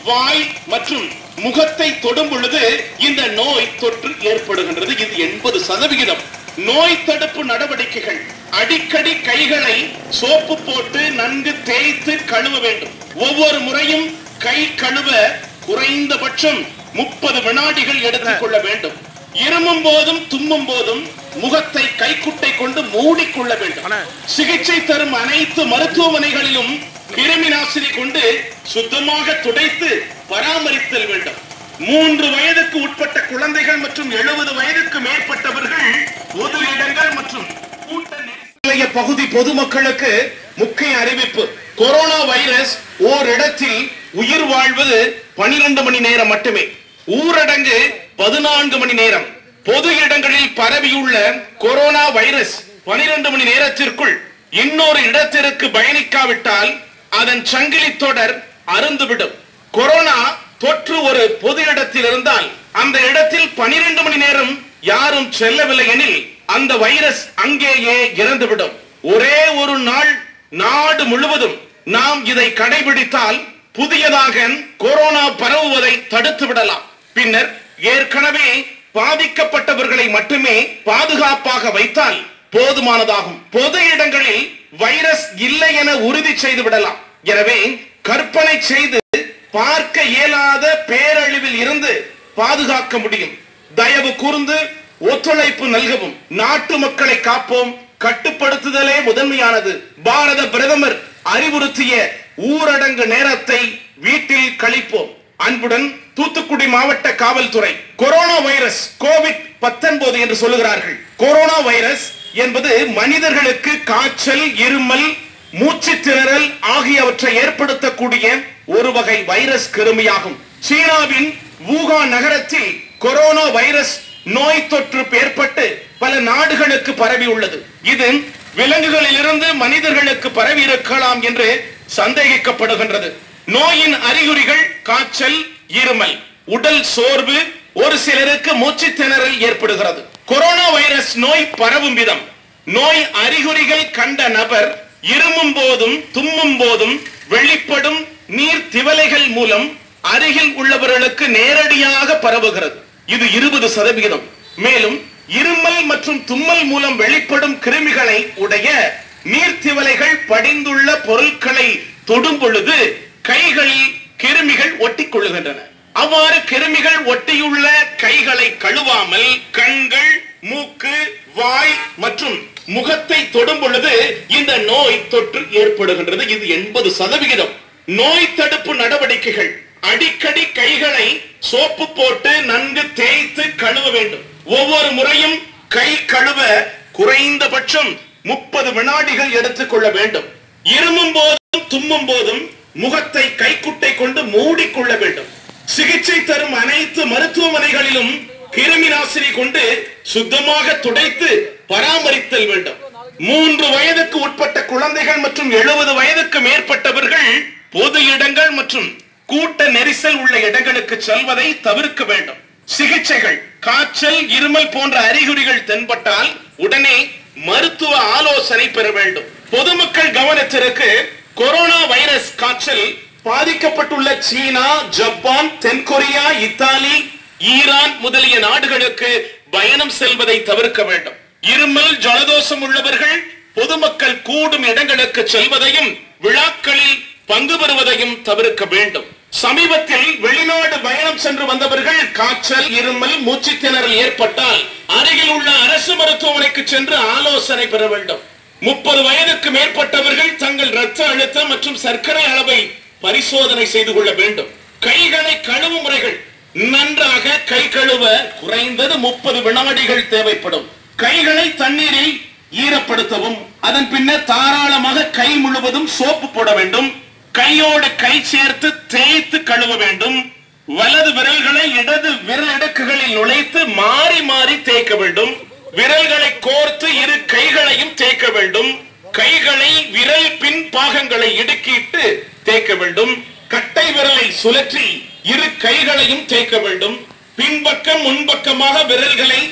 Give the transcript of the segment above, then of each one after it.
வாய் மற்றும் முகத்தை தொடும் பொழுது இந்த நோய் தொற்று ஏற்படுகின்றது இது எண்பது சதவிகிதம் நோய் தடுப்பு நடவடிக்கைகள் அடிக்கடி கைகளை சோப்பு போட்டு நன்கு தேய்த்து கழுவ வேண்டும் ஒவ்வொரு முறையும் கை கழுவ குறைந்தபட்சம் முப்பது வினாடிகள் எடுத்துக்கொள்ள வேண்டும் இருமும் போதும் தும்மும் போதும் முகத்தை கைக்குட்டை கொண்டு மூடிக்கொள்ள வேண்டும் சிகிச்சை தரும் அனைத்து மருத்துவமனைகளிலும் கிருமி நாசினி கொண்டு சுத்தமாக துடைத்து பராமரித்தல் வேண்டும் மூன்று வயதுக்கு உட்பட்ட குழந்தைகள் மற்றும் எழுபது வயதுக்கு மேற்பட்டவர்கள் பொது இடங்கள் மற்றும் கூட்ட நெரிசலைய பகுதி பொதுமக்களுக்கு முக்கிய அறிவிப்பு கொரோனா வைரஸ் ஓரிடத்தில் உயிர் வாழ்வது பனிரெண்டு மணி நேரம் மட்டுமே ஊரடங்கு பதினான்கு மணி நேரம் பொது இடங்களில் பரவியுள்ள கொரோனா வைரஸ் பனிரெண்டு மணி நேரத்திற்குள் இன்னொரு இடத்திற்கு பயணிக்காவிட்டால் அதன் சங்கிலி தொடர் அருந்துவிடும் கொரோனா தொற்று ஒரு பொது இடத்தில் இருந்தால் அந்த இடத்தில் பனிரெண்டு மணி நேரம் யாரும் செல்லவில்லை எனில் அந்த வைரஸ் அங்கேயே இறந்துவிடும் ஒரே ஒரு நாள் நாடு முழுவதும் நாம் இதை கடைபிடித்தால் புதியதாக கொரோனா பரவுவதை தடுத்து விடலாம் பின்னர் ஏற்கனவே பாதிக்கப்பட்டவர்களை மட்டுமே பாதுகாப்பாக வைத்தால் போதுமானதாகும் பொது இடங்களில் வைரஸ் இல்லை என உறுதி செய்து விடலாம் எனவே கற்பனை செய்து பார்க்க இயலாத பேரழிவில் இருந்து பாதுகாக்க முடியும் தயவு கூர்ந்து ஒத்துழைப்பு நல்கவும் நாட்டு மக்களை காப்போம் கட்டுப்படுத்துதலே முதன்மையானது பாரத பிரதமர் அறிவுறுத்திய ஊரடங்கு நேரத்தை வீட்டில் கழிப்போம் அன்புடன் தூத்துக்குடி மாவட்ட காவல்துறை கொரோனா வைரஸ் கோவிட் 19 என்று சொல்லுகிறார்கள் கொரோனா வைரஸ் என்பது மனிதர்களுக்கு காய்ச்சல் இருமல் மூச்சு திணறல் ஆகியவற்றை ஏற்படுத்தக்கூடிய ஒரு வகை வைரஸ் கிருமியாகும் சீனாவின் வூகான் நகரத்தில் கொரோனா வைரஸ் நோய் தொற்று ஏற்பட்டு பல நாடுகளுக்கு பரவி உள்ளது இது விலங்குகளிலிருந்து மனிதர்களுக்கு பரவி இருக்கலாம் என்று சந்தேகிக்கப்படுகின்றது நோயின் அறிகுறிகள் காய்ச்சல் இருமல் உடல் சோர்வு ஒரு சிலருக்கு மூச்சு திணறல் ஏற்படுகிறது கொரோனா வைரஸ் நோய் பரவும் விதம் நோய் அறிகுறிகள் கண்ட நபர் இருமும் போதும் தும்மும் போதும் வெளிப்படும் நீர் திவலைகள் மூலம் அருகில் உள்ளவர்களுக்கு நேரடியாக பரவுகிறது இது இருபது சதவிகிதம் மேலும் இருமல் மற்றும் தும்மல் மூலம் வெளிப்படும் கிருமிகளை உடைய நீர்த்திவலைகள் படிந்துள்ள பொருட்களை தொடும் பொழுது கைகளில் கிருமிகள் ஒட்டிக் கொள்ளுகின்றன அவ்வாறு கிருமிகள் ஒட்டியுள்ள கைகளை கழுவாமல் கண்கள் மூக்கு வாய் மற்றும் முகத்தை தொடும் பொழுது இந்த நோய் தொற்று ஏற்படுகின்றது இது எண்பது சதவிகிதம் நோய் தடுப்பு நடவடிக்கைகள் அடிக்கடி கைகளை சோப்பு போட்டு நன்கு தேய்த்து கழுவ வேண்டும் ஒவ்வொரு முறையும் கை கழுவ குறைந்தபட்சம் முப்பது வினாடிகள் எடுத்துக்கொள்ள வேண்டும் இருமும் போதும் தும்மும் போதும் முகத்தை கைக்குட்டை கொண்டு மூடிக்கொள்ள வேண்டும் சிகிச்சை தரும் அனைத்து மருத்துவமனைகளிலும் கிருமி நாசினி கொண்டு சுத்தமாக துடைத்து பராமரித்தல் வேண்டும் மூன்று வயதுக்கு உட்பட்ட குழந்தைகள் மற்றும் எழுபது வயதுக்கு மேற்பட்டவர்கள் பொது இடங்கள் மற்றும் கூட்ட நெரிசல் உள்ள இடங்களுக்கு செல்வதை தவிர்க்க வேண்டும் சிகிச்சைகள் காய்ச்சல் இருமல் போன்ற அறிகுறிகள் தென்பட்டால் உடனே மருத்துவ ஆலோசனை பெற வேண்டும் பொதுமக்கள் கவனத்திற்கு கொரோனா வைரஸ் காய்ச்சல் பாதிக்கப்பட்டுள்ள சீனா ஜப்பான் தென்கொரியா இத்தாலி ஈரான் முதலிய நாடுகளுக்கு பயணம் செல்வதை தவிர்க்க வேண்டும் இருமல் ஜலதோஷம் உள்ளவர்கள் பொதுமக்கள் கூடும் இடங்களுக்கு செல்வதையும் விழாக்களில் பங்கு பெறுவதையும் தவிர்க்க வேண்டும் சமீபத்தில் வெளிநாடு பயணம் சென்று வந்தவர்கள் காய்ச்சல் இருமல் மூச்சு திணறல் ஏற்பட்டால் அருகில் உள்ள அரசு மருத்துவமனைக்கு சென்று ஆலோசனை பெற வேண்டும் முப்பது வயதுக்கு மேற்பட்டவர்கள் தங்கள் இரத்த அழுத்தம் மற்றும் சர்க்கரை அளவை பரிசோதனை செய்து கொள்ள வேண்டும் கைகளை கழுவும் முறைகள் நன்றாக கை கழுவ குறைந்தது முப்பது வினாடிகள் தேவைப்படும் கைகளை தண்ணீரில் ஈரப்படுத்தவும் அதன் பின்னர் தாராளமாக கை முழுவதும் சோப்பு போட வேண்டும் கையோடு கை சேர்த்து தேய்த்து கழுவ வேண்டும் வலது விரல்களை இடது விரல் இடக்குகளில் நுழைத்து மாறி மாறி தேய்க்க வேண்டும் விரல்களை கோர்த்து இரு கைகளையும் தேய்க்க வேண்டும் கைகளை விரல் பின் பாகங்களை இடுக்கிட்டு தேய்க்க வேண்டும் கட்டை விரலை சுழற்றி இரு கைகளையும் தேய்க்க வேண்டும் பின்பக்கம் முன்பக்கமாக விரல்களை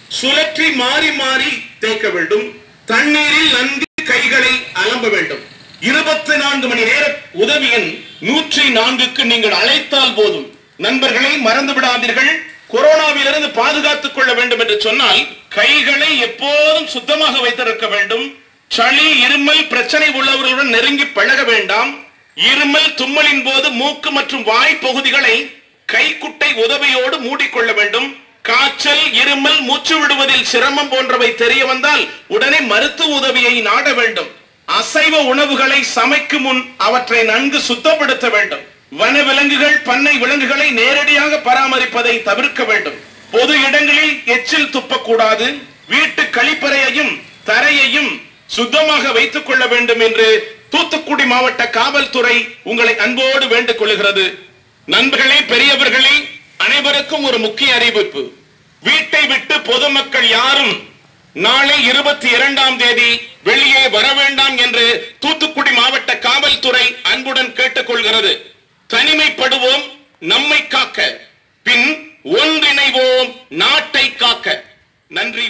சுழற்றி மாறி மாறி தேய்க்க வேண்டும் தண்ணீரில் நன்கு கைகளை அலம்ப வேண்டும் இருபத்தி நான்கு மணி நேர உதவி எண் நூற்றி நான்குக்கு நீங்கள் அழைத்தால் போதும் நண்பர்களை மறந்து விடாதீர்கள் கொரோனாவிலிருந்து பாதுகாத்துக் கொள்ள வேண்டும் என்று சொன்னால் கைகளை எப்போதும் சுத்தமாக வைத்திருக்க வேண்டும் சளி இருமல் பிரச்சனை உள்ளவர்களுடன் நெருங்கி பழக வேண்டாம் இருமல் தும்மலின் போது மூக்கு மற்றும் வாய் பகுதிகளை கைக்குட்டை உதவியோடு மூடிக்கொள்ள வேண்டும் காய்ச்சல் இருமல் மூச்சு விடுவதில் சிரமம் போன்றவை தெரிய வந்தால் உடனே மருத்துவ உதவியை நாட வேண்டும் அசைவ உணவுகளை சமைக்கும் முன் அவற்றை நன்கு சுத்தப்படுத்த வேண்டும் வனவிலங்குகள் பண்ணை விலங்குகளை நேரடியாக பராமரிப்பதை தவிர்க்க வேண்டும் பொது இடங்களில் எச்சில் துப்பக்கூடாது வீட்டு கழிப்பறையையும் தரையையும் சுத்தமாக வைத்துக் கொள்ள வேண்டும் என்று தூத்துக்குடி மாவட்ட காவல்துறை உங்களை அன்போடு வேண்டுக் கொள்கிறது நண்பர்களே பெரியவர்களே அனைவருக்கும் ஒரு முக்கிய அறிவிப்பு வீட்டை விட்டு பொதுமக்கள் யாரும் நாளை இருபத்தி இரண்டாம் தேதி வெளியே வர வேண்டாம் என்று தூத்துக்குடி மாவட்ட காவல்துறை அன்புடன் கேட்டுக்கொள்கிறது தனிமைப்படுவோம் நம்மை காக்க பின் ஒன்றிணைவோம் நாட்டை காக்க நன்றி